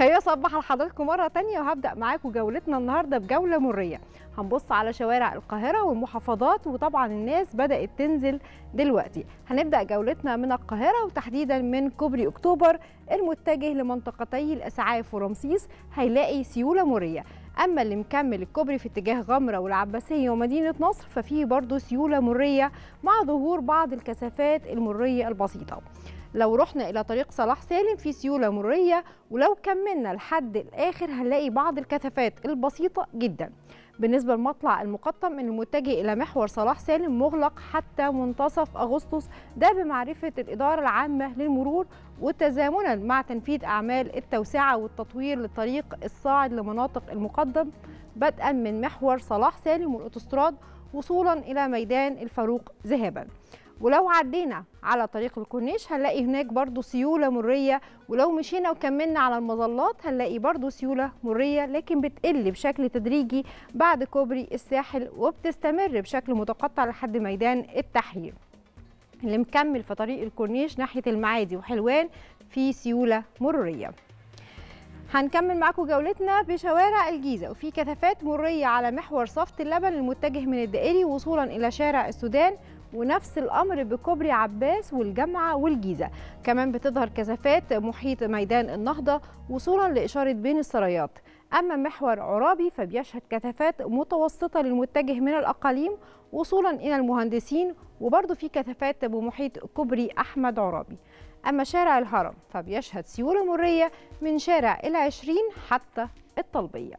خليني اصبح على حضراتكم مره تانية وهبدا معاكم جولتنا النهارده بجوله مريه هنبص على شوارع القاهره والمحافظات وطبعا الناس بدات تنزل دلوقتي هنبدا جولتنا من القاهره وتحديدا من كوبري اكتوبر المتجه لمنطقتي الاسعاف ورمسيس هيلاقي سيوله مريه اما اللي مكمل الكوبري في اتجاه غمره والعباسيه ومدينه نصر ففيه برضه سيوله مريه مع ظهور بعض الكثافات المريه البسيطه لو رحنا الى طريق صلاح سالم في سيوله مريه ولو كملنا لحد الاخر هنلاقي بعض الكثافات البسيطه جدا بالنسبه لمطلع المقطم المتجه الى محور صلاح سالم مغلق حتى منتصف اغسطس ده بمعرفه الاداره العامه للمرور وتزامنا مع تنفيذ اعمال التوسعه والتطوير للطريق الصاعد لمناطق المقدم بدءا من محور صلاح سالم والاوتوستراد وصولا الى ميدان الفاروق ذهابا ولو عدينا على طريق الكورنيش هنلاقي هناك برضو سيولة مرية ولو مشينا وكملنا على المظلات هنلاقي برضو سيولة مرية لكن بتقل بشكل تدريجي بعد كوبري الساحل وبتستمر بشكل متقطع لحد ميدان التحرير اللي مكمل في طريق الكورنيش ناحية المعادي وحلوان في سيولة مرورية هنكمل معاكم جولتنا بشوارع الجيزة وفي كثافات مرية على محور صفت اللبن المتجه من الدائري وصولا إلى شارع السودان ونفس الامر بكوبري عباس والجامعه والجيزه كمان بتظهر كثافات محيط ميدان النهضه وصولا لاشاره بين السرايات اما محور عرابي فبيشهد كثافات متوسطه للمتجه من الاقاليم وصولا الى المهندسين وبرضه في كثافات بمحيط كوبري احمد عرابي اما شارع الهرم فبيشهد سيوله مريه من شارع العشرين حتى الطلبيه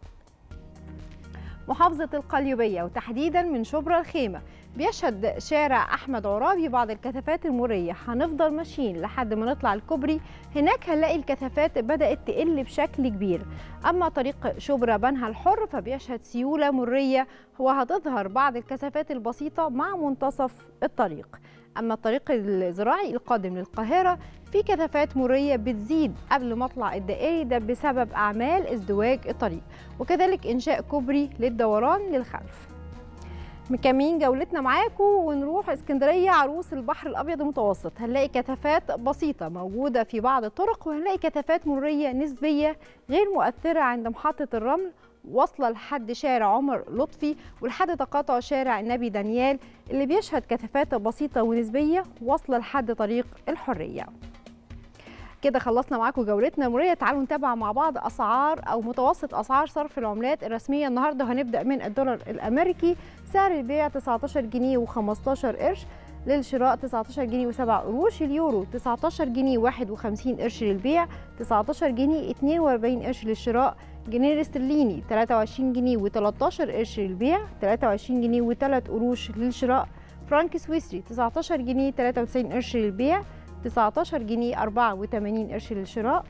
محافظة القليوبية وتحديدا من شبرا الخيمة بيشهد شارع أحمد عرابي بعض الكثافات المرية هنفضل ماشيين لحد ما نطلع الكوبري هناك هنلاقي الكثافات بدأت تقل بشكل كبير أما طريق شبرا بنها الحر فبيشهد سيولة مرية وهتظهر بعض الكثافات البسيطة مع منتصف الطريق أما الطريق الزراعي القادم للقاهرة في كثافات مرية بتزيد قبل مطلع الدائري ده بسبب أعمال ازدواج الطريق وكذلك إنشاء كوبري للدوران للخلف مكملين جولتنا معاكم ونروح اسكندريه عروس البحر الابيض المتوسط هنلاقي كثافات بسيطه موجوده في بعض الطرق وهنلاقي كثافات مروريه نسبيه غير مؤثره عند محطه الرمل واصله لحد شارع عمر لطفي ولحد تقاطع شارع النبي دانيال اللي بيشهد كثافات بسيطه ونسبيه واصله لحد طريق الحريه كده خلصنا معاكم جولتنا مريه تعالوا نتابع مع بعض اسعار او متوسط اسعار صرف العملات الرسميه النهارده هنبدا من الدولار الامريكي سعر البيع 19 جنيه و15 قرش للشراء 19 جنيه و7 قروش اليورو 19 جنيه 51 قرش للبيع 19 جنيه 42 قرش للشراء جنيه الاسترليني 23 جنيه و13 قرش للبيع 23 جنيه و3 قروش للشراء فرانك سويسري 19 جنيه 93 قرش للبيع 19 جنيه 84 قرش للشراء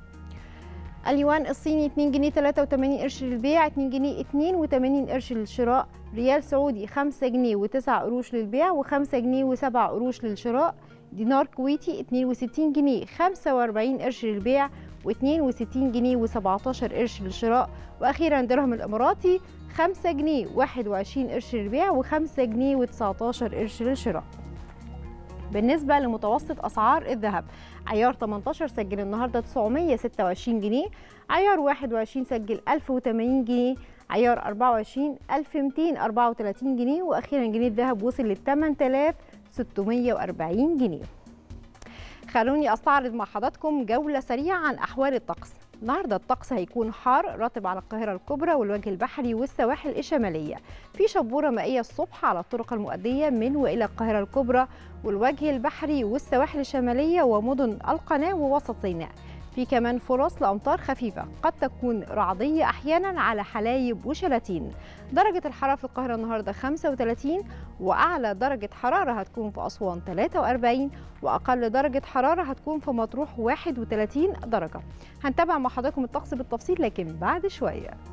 اليوان الصيني 2 جنيه 83 قرش للبيع 2 جنيه 82 قرش للشراء ريال سعودي 5 جنيه و9 قروش للبيع و5 جنيه و7 قروش للشراء دينار كويتي 62 جنيه 45 قرش للبيع و62 جنيه و17 قرش للشراء واخيرا درهم الاماراتي 5 جنيه 21 قرش للبيع و5 جنيه و19 قرش للشراء بالنسبة لمتوسط أسعار الذهب عيار 18 سجل النهاردة 926 جنيه عيار 21 سجل 1080 جنيه عيار 24 1234 جنيه وأخيرا جنيه الذهب وصل ل 8640 جنيه خلوني أستعرض مع حضراتكم جولة سريعة عن أحوال الطقس النهارده الطقس هيكون حار رطب على القاهره الكبرى والوجه البحري والسواحل الشماليه في شبوره مائيه الصبح على الطرق المؤديه من والى القاهره الكبرى والوجه البحري والسواحل الشماليه ومدن القناه ووسط سيناء في كمان فرص لامطار خفيفه قد تكون رعديه احيانا على حلايب وشلاتين درجه الحراره في القاهره النهارده 35 واعلى درجه حراره هتكون في اسوان 43 واقل درجه حراره هتكون في مطروح 31 درجه هنتابع مع حضراتكم الطقس بالتفصيل لكن بعد شويه